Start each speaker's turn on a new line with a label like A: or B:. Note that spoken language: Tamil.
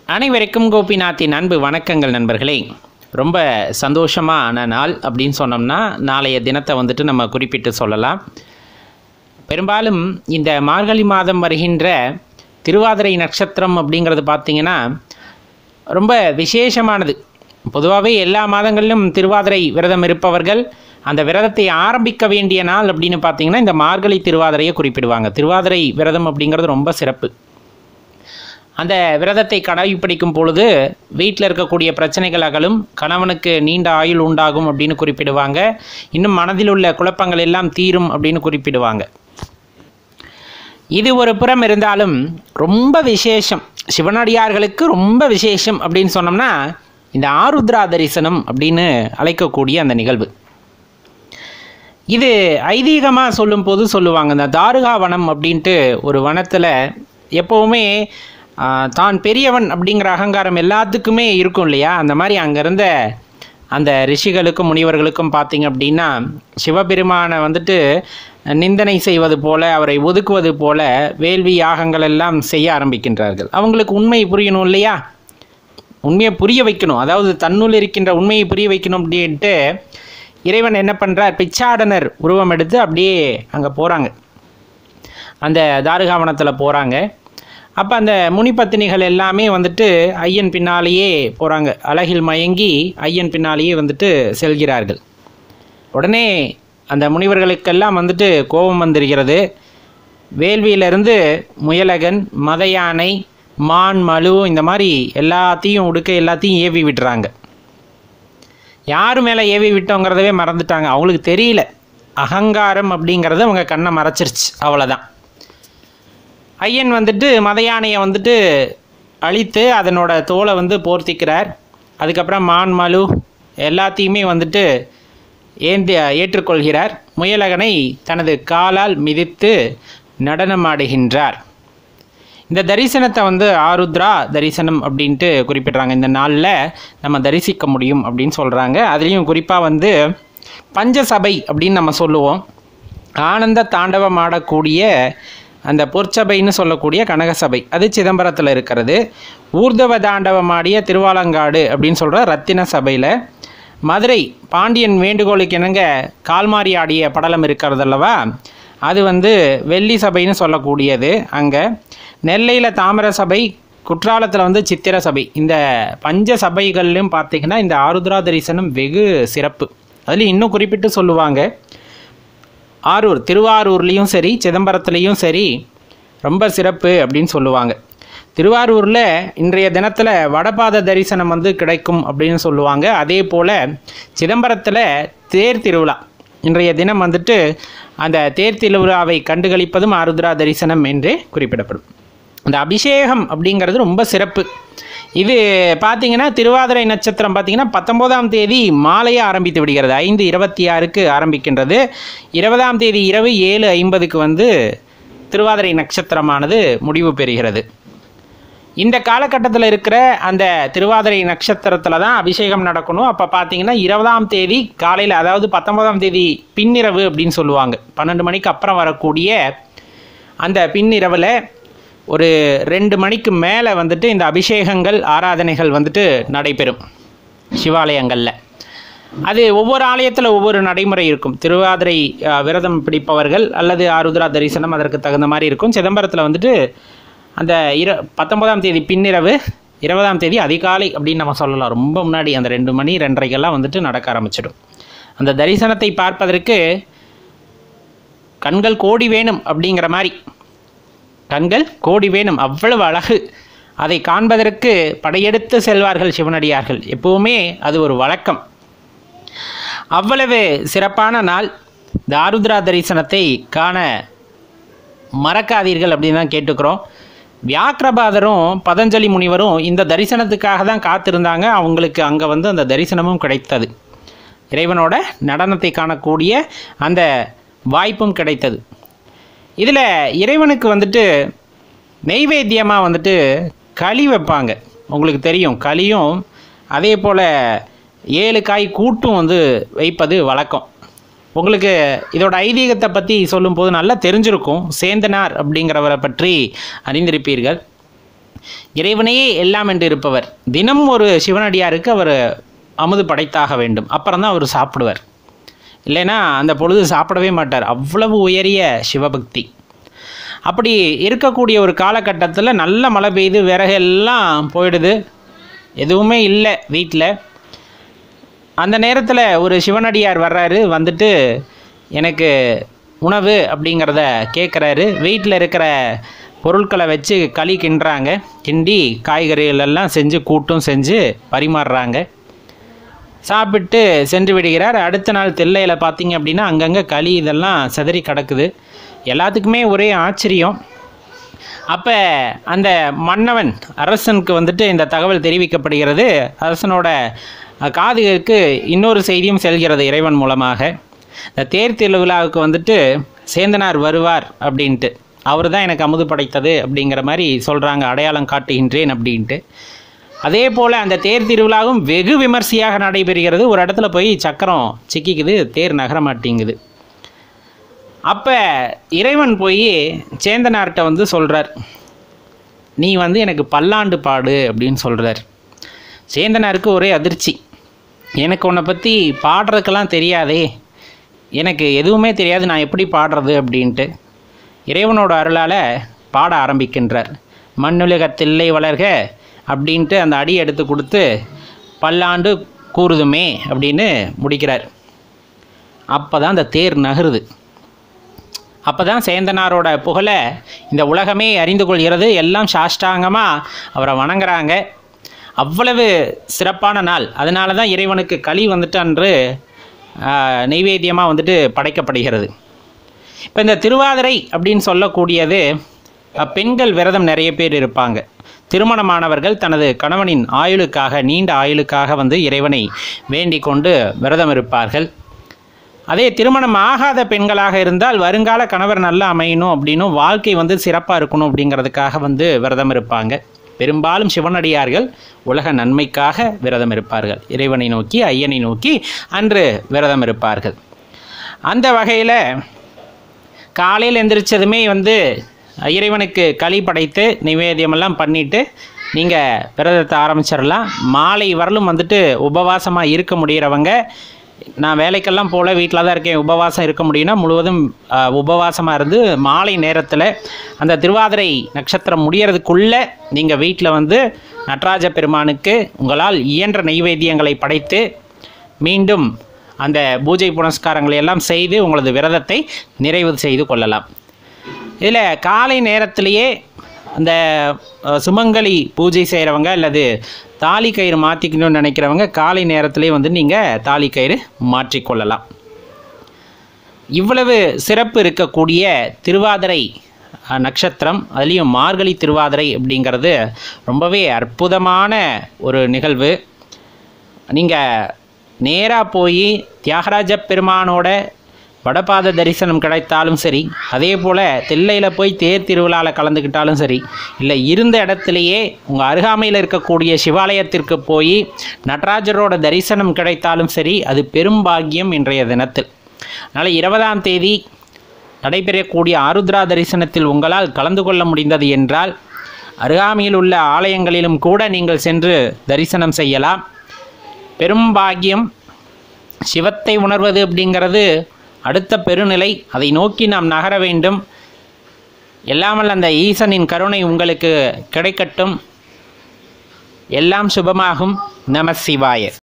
A: அனைவருக்கும் கோபிநாத்தின் அன்பு வணக்கங்கள் நண்பர்களே ரொம்ப சந்தோஷமான நாள் அப்படின்னு சொன்னோம்னா நாளைய தினத்தை வந்துட்டு நம்ம குறிப்பிட்டு சொல்லலாம் பெரும்பாலும் இந்த மார்கழி மாதம் வருகின்ற திருவாதிரை நட்சத்திரம் அப்படிங்கிறது பார்த்திங்கன்னா ரொம்ப விசேஷமானது பொதுவாகவே எல்லா மாதங்களிலும் திருவாதிரை விரதம் இருப்பவர்கள் அந்த விரதத்தை ஆரம்பிக்க வேண்டிய நாள் அப்படின்னு பார்த்தீங்கன்னா இந்த மார்கழி திருவாதிரையை குறிப்பிடுவாங்க திருவாதிரை விரதம் அப்படிங்கிறது ரொம்ப சிறப்பு அந்த விரதத்தை கடைபிடிக்கும் பொழுது வீட்டில் இருக்கக்கூடிய பிரச்சனைகள் அகலும் கணவனுக்கு நீண்ட ஆயுள் உண்டாகும் அப்படின்னு குறிப்பிடுவாங்க இன்னும் மனதில் உள்ள குழப்பங்கள் எல்லாம் தீரும் அப்படின்னு குறிப்பிடுவாங்க இது ஒரு புறம் இருந்தாலும் ரொம்ப விசேஷம் சிவனடியார்களுக்கு ரொம்ப விசேஷம் அப்படின்னு சொன்னோம்னா இந்த ஆருத்ரா தரிசனம் அப்படின்னு அழைக்கக்கூடிய அந்த நிகழ்வு இது ஐதீகமாக சொல்லும்போது சொல்லுவாங்க இந்த தாருகா வனம் அப்படின்ட்டு ஒரு வனத்தில் எப்போவுமே ஆ, தான் பெரியவன் அப்படிங்கிற அகங்காரம் எல்லாத்துக்குமே இருக்கும் இல்லையா அந்த மாதிரி அங்கே இருந்த அந்த ரிஷிகளுக்கும் முனிவர்களுக்கும் பார்த்தீங்க அப்படின்னா சிவபெருமானை வந்துட்டு நிந்தனை செய்வது போல அவரை ஒதுக்குவது போல வேள்வி யாகங்கள் எல்லாம் செய்ய ஆரம்பிக்கின்றார்கள் அவங்களுக்கு உண்மை புரியணும் இல்லையா உண்மையை புரிய வைக்கணும் அதாவது தன்னுள் இருக்கின்ற உண்மையை புரிய வைக்கணும் அப்படின்ட்டு இறைவன் என்ன பண்ணுறார் பிச்சாடனர் உருவம் எடுத்து அப்படியே அங்கே போகிறாங்க அந்த தாருகாவனத்தில் போகிறாங்க அப்போ அந்த முனிபத்தினிகள் எல்லாமே வந்துட்டு ஐயன் பின்னாலேயே போகிறாங்க அழகில் மயங்கி ஐயன் பின்னாலேயே வந்துட்டு செல்கிறார்கள் உடனே அந்த முனிவர்களுக்கெல்லாம் வந்துட்டு கோபம் வந்திருக்கிறது வேள்வியிலிருந்து முயலகன் மத யானை மான் மலு இந்த மாதிரி எல்லாத்தையும் உடுக்க எல்லாத்தையும் ஏவி விட்டுறாங்க யார் மேலே ஏவி விட்டோங்கிறதவே மறந்துட்டாங்க அவங்களுக்கு தெரியல அகங்காரம் அப்படிங்கிறது அவங்க கண்ணை மறைச்சிருச்சு அவ்வளோதான் ஐயன் வந்துட்டு மத யானையை வந்துட்டு அழித்து அதனோட தோலை வந்து போர்த்திக்கிறார் அதுக்கப்புறம் மான் மலு எல்லாத்தையுமே வந்துட்டு ஏந்தி ஏற்றுக்கொள்கிறார் முயலகனை தனது காலால் மிதித்து நடனமாடுகின்றார் இந்த தரிசனத்தை வந்து ஆருத்ரா தரிசனம் அப்படின்ட்டு குறிப்பிடுறாங்க இந்த நாளில் நம்ம தரிசிக்க முடியும் அப்படின்னு சொல்கிறாங்க அதுலேயும் குறிப்பாக வந்து பஞ்சசபை அப்படின்னு நம்ம சொல்லுவோம் ஆனந்த தாண்டவம் ஆடக்கூடிய அந்த பொற்சபைன்னு சொல்லக்கூடிய கனகசபை அது சிதம்பரத்தில் இருக்கிறது ஊர்தவ தாண்டவம் ஆடிய திருவாலங்காடு அப்படின்னு சொல்கிற ரத்தின சபையில் மதுரை பாண்டியன் வேண்டுகோளுக்கு இணங்க கால்மாரி ஆடிய படலம் இருக்கிறது அல்லவா அது வந்து வெள்ளி சபைன்னு சொல்லக்கூடியது அங்கே நெல்லையில் தாமிர சபை குற்றாலத்தில் வந்து சித்திர சபை இந்த பஞ்ச சபைகள்லையும் பார்த்தீங்கன்னா இந்த ஆருத்ரா தரிசனம் வெகு சிறப்பு அதில் இன்னும் குறிப்பிட்டு சொல்லுவாங்க ஆரூர் திருவாரூர்லேயும் சரி சிதம்பரத்துலேயும் சரி ரொம்ப சிறப்பு அப்படின்னு சொல்லுவாங்க திருவாரூரில் இன்றைய தினத்தில் வடபாத தரிசனம் வந்து கிடைக்கும் அப்படின்னு சொல்லுவாங்க அதே போல் சிதம்பரத்தில் தேர் திருவிழா இன்றைய தினம் வந்துட்டு அந்த தேர் திருவிழாவை கண்டுகளிப்பதும் ஆருத்ரா தரிசனம் என்றே குறிப்பிடப்படும் அந்த அபிஷேகம் அப்படிங்கிறது ரொம்ப சிறப்பு இது பார்த்தீங்கன்னா திருவாதிரை நட்சத்திரம் பார்த்தீங்கன்னா பத்தொம்போதாம் தேதி மாலையே ஆரம்பித்து விடுகிறது ஐந்து இருபத்தி ஆறுக்கு ஆரம்பிக்கின்றது இருபதாம் தேதி இரவு ஏழு ஐம்பதுக்கு வந்து திருவாதிரை நட்சத்திரமானது முடிவு பெறுகிறது இந்த காலகட்டத்தில் இருக்கிற அந்த திருவாதிரை நட்சத்திரத்தில் தான் அபிஷேகம் நடக்கணும் அப்போ பார்த்தீங்கன்னா இருபதாம் தேதி காலையில் அதாவது பத்தொன்பதாம் தேதி பின்னிரவு அப்படின்னு சொல்லுவாங்க பன்னெண்டு மணிக்கு அப்புறம் வரக்கூடிய அந்த பின்னிரவில் ஒரு ரெண்டு மணிக்கு மேலே வந்துட்டு இந்த அபிஷேகங்கள் ஆராதனைகள் வந்துட்டு நடைபெறும் சிவாலயங்களில் அது ஒவ்வொரு ஆலயத்தில் ஒவ்வொரு நடைமுறை இருக்கும் திருவாதிரை அஹ், விரதம் பிடிப்பவர்கள் அல்லது ஆருத்ரா தரிசனம் அதற்கு தகுந்த மாதிரி இருக்கும் சிதம்பரத்தில் வந்துட்டு அந்த இர பத்தொன்பதாம் தேதி பின்னிரவு இருபதாம் தேதி அதிகாலை அப்படின்னு நம்ம சொல்லலாம் ரொம்ப முன்னாடி அந்த ரெண்டு மணி ரெண்டரைக்கெல்லாம் வந்துட்டு நடக்க ஆரம்பிச்சிடும் அந்த தரிசனத்தை பார்ப்பதற்கு கண்கள் கோடி வேணும் அப்படிங்கிற மாதிரி கண்கள் கோடி வேணும் அவ்வளவு அழகு அதை காண்பதற்கு படையெடுத்து செல்வார்கள் சிவனடியார்கள் எப்பவுமே அது ஒரு வழக்கம் அவ்வளவு சிறப்பான நாள் இந்த ஆருத்ரா தரிசனத்தை காண மறக்காதீர்கள் அப்படின்னு தான் கேட்டுக்கிறோம் வியாக்கிரபாதரும் பதஞ்சலி முனிவரும் இந்த தரிசனத்துக்காக தான் காத்திருந்தாங்க அவங்களுக்கு அங்கே வந்து அந்த தரிசனமும் கிடைத்தது இறைவனோட நடனத்தை காணக்கூடிய அந்த வாய்ப்பும் கிடைத்தது இதில் இறைவனுக்கு வந்துட்டு நெய்வேத்தியமாக வந்துட்டு களி வைப்பாங்க உங்களுக்கு தெரியும் களியும் அதே போல் ஏழு காய் கூட்டும் வந்து வைப்பது வழக்கம் உங்களுக்கு இதோட ஐதீகத்தை பற்றி சொல்லும்போது நல்லா தெரிஞ்சிருக்கும் சேந்தனார் அப்படிங்கிறவரை பற்றி அறிந்திருப்பீர்கள் இறைவனையே எல்லாம் என்று இருப்பவர் தினம் ஒரு சிவனடியாருக்கு அவர் அமுது படைத்தாக வேண்டும் அப்புறம் தான் அவர் சாப்பிடுவார் இல்லைன்னா அந்த பொழுது சாப்பிடவே மாட்டார் அவ்வளவு உயரிய சிவபக்தி அப்படி இருக்கக்கூடிய ஒரு காலகட்டத்தில் நல்ல மழை பெய்யுது விறகெல்லாம் போயிடுது எதுவுமே இல்லை வீட்டில் அந்த நேரத்தில் ஒரு சிவனடியார் வர்றாரு வந்துட்டு எனக்கு உணவு அப்படிங்கிறத கேட்குறாரு வீட்டில் இருக்கிற பொருட்களை வச்சு களி கிண்டுறாங்க கிண்டி காய்கறிகள் எல்லாம் செஞ்சு கூட்டும் செஞ்சு பரிமாறுறாங்க சாப்பிட்டு சென்று விடுகிறார் அடுத்த நாள் தில்லையில் பார்த்தீங்க அப்படின்னா அங்கங்கே களி இதெல்லாம் சிதறி கிடக்குது எல்லாத்துக்குமே ஒரே ஆச்சரியம் அப்போ அந்த மன்னவன் அரசனுக்கு வந்துட்டு இந்த தகவல் தெரிவிக்கப்படுகிறது அரசனோட அஹ், காதுகளுக்கு இன்னொரு செய்தியும் செல்கிறது இறைவன் மூலமாக இந்த தேர் திருவிழாவுக்கு வந்துட்டு சேந்தனார் வருவார் அப்படின்ட்டு அவர் தான் எனக்கு அமுது படைத்தது அப்படிங்கிற மாதிரி சொல்கிறாங்க அடையாளம் காட்டுகின்றேன் அப்படின்ட்டு அதே போல் அந்த தேர் திருவிழாவும் வெகு விமர்சையாக நடைபெறுகிறது ஒரு இடத்துல போய் சக்கரம் சிக்கிக்குது தேர் நகர மாட்டேங்குது அப்போ இறைவன் போய் சேந்தனார்கிட்ட வந்து சொல்கிறார் நீ வந்து எனக்கு பல்லாண்டு பாடு அப்படின்னு சொல்கிறார் சேந்தனாருக்கு ஒரே அதிர்ச்சி எனக்கு உன்னை பற்றி பாடுறதுக்கெல்லாம் தெரியாதே எனக்கு எதுவுமே தெரியாது நான் எப்படி பாடுறது அப்படின்ட்டு இறைவனோட அருளால் பாட ஆரம்பிக்கின்றார் மண்ணுலகத்தில்லை வளர்க அப்படின்ட்டு அந்த அடி எடுத்து கொடுத்து பல்லாண்டு கூறுதுமே அப்படின்னு முடிக்கிறார் அப்போ தான் அந்த தேர் நகருது அப்போ தான் சேந்தனாரோட புகழை இந்த உலகமே அறிந்து கொள்கிறது எல்லாம் சாஷ்டாங்கமாக அவரை வணங்குறாங்க அவ்வளவு சிறப்பான நாள் அதனால தான் இறைவனுக்கு களி வந்துட்டு அன்று நெய்வேத்தியமாக வந்துட்டு படைக்கப்படுகிறது இப்போ இந்த திருவாதிரை அப்படின்னு சொல்லக்கூடியது அஹ், பெண்கள் விரதம் நிறைய பேர் இருப்பாங்க திருமணமானவர்கள் தனது கணவனின் ஆயுளுக்காக நீண்ட ஆயுளுக்காக வந்து இறைவனை வேண்டிக் கொண்டு விரதம் இருப்பார்கள் அதே திருமணம் ஆகாத பெண்களாக இருந்தால் வருங்கால கணவர் நல்லா அமையணும் அப்படின்னும் வாழ்க்கை வந்து சிறப்பாக இருக்கணும் அப்படிங்கிறதுக்காக வந்து விரதம் இருப்பாங்க பெரும்பாலும் சிவனடியார்கள் உலக நன்மைக்காக விரதம் இருப்பார்கள் இறைவனை நோக்கி ஐயனை நோக்கி அன்று விரதம் இருப்பார்கள் அந்த வகையில் காலையில் எந்திரிச்சதுமே வந்து இறைவனுக்கு களி படைத்து நிவேத்தியமெல்லாம் பண்ணிவிட்டு நீங்கள் விரதத்தை ஆரம்பிச்சிடலாம் மாலை வரலும் வந்துட்டு உபவாசமாக இருக்க முடிகிறவங்க நான் வேலைக்கெல்லாம் போல வீட்டில் தான் இருக்கேன் உபவாசம் இருக்க முடியும்னா முழுவதும் உபவாசமாக இருந்து மாலை நேரத்தில் அந்த திருவாதிரை நட்சத்திரம் முடியறதுக்குள்ளே நீங்கள் வீட்டில் வந்து நடராஜ பெருமானுக்கு உங்களால் இயன்ற நைவேத்தியங்களை படைத்து மீண்டும் அந்த பூஜை புனஸ்காரங்களை எல்லாம் செய்து உங்களது விரதத்தை நிறைவு செய்து கொள்ளலாம் இதில் காலை நேரத்திலேயே அந்த அஹ், சுமங்கலி பூஜை செய்கிறவங்க அல்லது தாலி கயிறு மாற்றிக்கணும்னு நினைக்கிறவங்க காலை நேரத்திலே வந்து நீங்கள் தாலி கயிறு மாற்றிக்கொள்ளலாம் இவ்வளவு சிறப்பு இருக்கக்கூடிய திருவாதிரை அஹ், நட்சத்திரம் அதுலேயும் மார்கழி திருவாதிரை அப்படிங்கிறது ரொம்பவே அற்புதமான ஒரு நிகழ்வு நீங்கள் நேராக போய் தியாகராஜ பெருமானோட வடபாத தரிசனம் கிடைத்தாலும் சரி அதே போல் தில்லையில் போய் தேர் திருவிழாவில் கலந்துக்கிட்டாலும் சரி இல்லை இருந்த இடத்துலையே உங்கள் அருகாமையில் இருக்கக்கூடிய சிவாலயத்திற்கு போய் நடராஜரோட தரிசனம் கிடைத்தாலும் சரி அது பெரும் பாக்கியம் இன்றைய தினத்தில் அதனால் இருபதாம் தேதி நடைபெறக்கூடிய ஆருத்ரா தரிசனத்தில் உங்களால் கலந்து கொள்ள முடிந்தது என்றால் அருகாமையில் உள்ள ஆலயங்களிலும் கூட நீங்கள் சென்று தரிசனம் செய்யலாம் பெரும் பாக்கியம் சிவத்தை உணர்வது அப்படிங்கிறது அடுத்த பெருநிலை அதை நோக்கி நாம் நகர வேண்டும் எல்லாமல் அந்த ஈசனின் கருணை உங்களுக்கு கிடைக்கட்டும் எல்லாம் சுபமாகும் நம சிவாய